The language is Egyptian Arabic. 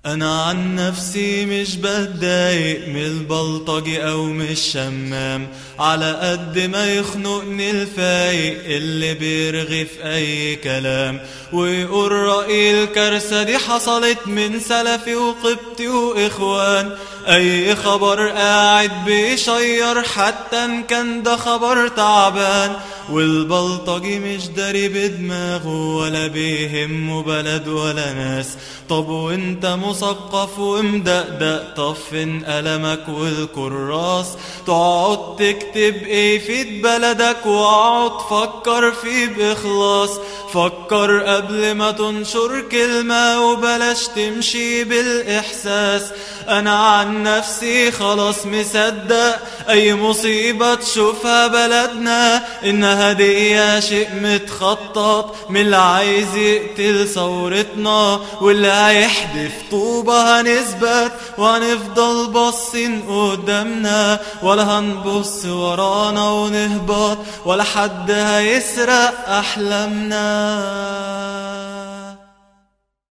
أنا عن نفسي مش بتضايق من البلطجي أو من الشمام على قد ما يخنقني الفايق اللي بيرغي في أي كلام ويقول رأي الكارثة دي حصلت من سلفي وقبطي وإخوان أي خبر قاعد بيشير حتى إن كان ده خبر تعبان والبلطجي مش داري بدماغه ولا بيهمه بلد ولا ناس طب وانت مثقف ومدقدق طب فين قلمك والكراس تقعد تكتب ايه في بلدك واقعد فكر فيه باخلاص فكر قبل ما تنشر كلمة وبلاش تمشي بالإحساس أنا عن نفسي خلاص مصدق أي مصيبة تشوفها بلدنا إنها دي شيء متخطط من اللي عايز يقتل ثورتنا واللي هيحدف طوبة هنثبت وهنفضل باصين قدامنا ولا هنبص ورانا ونهبط ولا حد هيسرق أحلامنا